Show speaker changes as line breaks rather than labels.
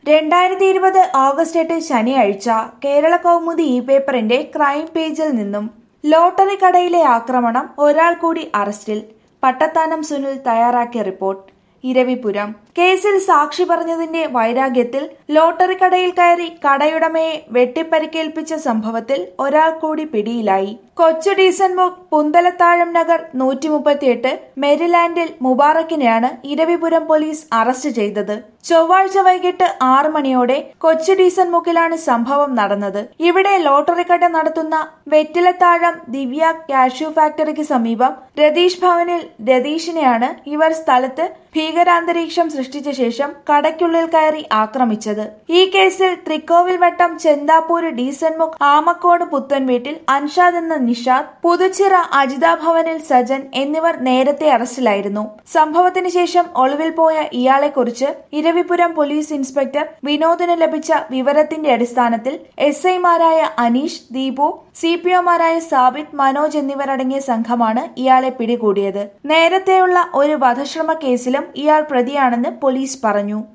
രണ്ടായിരത്തി ഇരുപത് ഓഗസ്റ്റ് എട്ട് ശനിയാഴ്ച കേരള കൗമുദി ഇ പേപ്പറിന്റെ ക്രൈം പേജിൽ നിന്നും ലോട്ടറി കടയിലെ ആക്രമണം ഒരാൾ കൂടി അറസ്റ്റിൽ പട്ടത്താനം സുനിൽ തയ്യാറാക്കിയ റിപ്പോർട്ട് ഇരവിപുരം കേസിൽ സാക്ഷി പറഞ്ഞതിന്റെ വൈരാഗ്യത്തിൽ ലോട്ടറി കടയിൽ കയറി കടയുടമയെ വെട്ടിപ്പരിക്കേൽപ്പിച്ച സംഭവത്തിൽ ഒരാൾ കൂടി പിടിയിലായി കൊച്ചു ഡീസൻമുഖ് പുന്തലത്താഴം നഗർ നൂറ്റി മുപ്പത്തിയെട്ട് മെരിലാൻഡിൽ മുബാറക്കിനെയാണ് ഇരവിപുരം പോലീസ് അറസ്റ്റ് ചെയ്തത് ചൊവ്വാഴ്ച വൈകിട്ട് ആറ് മണിയോടെ കൊച്ചു ഡീസൻമുക്കിലാണ് സംഭവം നടന്നത് ഇവിടെ ലോട്ടറി കട നടത്തുന്ന വെറ്റിലത്താഴം ദിവ്യ കാഷ്യൂ ഫാക്ടറിക്ക് സമീപം രതീഷ് ഭവനിൽ രതീഷിനെയാണ് ഇവർ സ്ഥലത്ത് ഭീകരാന്തരീക്ഷം സൃഷ്ടിച്ച ശേഷം കടയ്ക്കുള്ളിൽ കയറി ആക്രമിച്ചത് ഈ കേസിൽ തൃക്കോവിൽ വട്ടം ചെന്താപ്പൂര് ഡീസൻമുഖ് ആമക്കോട് പുത്തൻ വീട്ടിൽ അൻഷാദ് എന്ന നിഷാദ് പുതുച്ചിറ അജിത ഭവനിൽ സജൻ എന്നിവർ നേരത്തെ അറസ്റ്റിലായിരുന്നു സംഭവത്തിന് ശേഷം ഒളിവിൽ പോയ ഇയാളെക്കുറിച്ച് ഇരവിപുരം പോലീസ് ഇൻസ്പെക്ടർ വിനോദിന് ലഭിച്ച വിവരത്തിന്റെ അടിസ്ഥാനത്തിൽ എസ് ഐമാരായ അനീഷ് ദീപു സി പി ഒമാരായ സാബിത് മനോജ് എന്നിവരടങ്ങിയ സംഘമാണ് ഇയാളെ പിടികൂടിയത് നേരത്തെയുള്ള ഒരു വധശ്രമ കേസിലും ഇയാൾ പ്രതിയാണെന്ന് പോലീസ് പറഞ്ഞു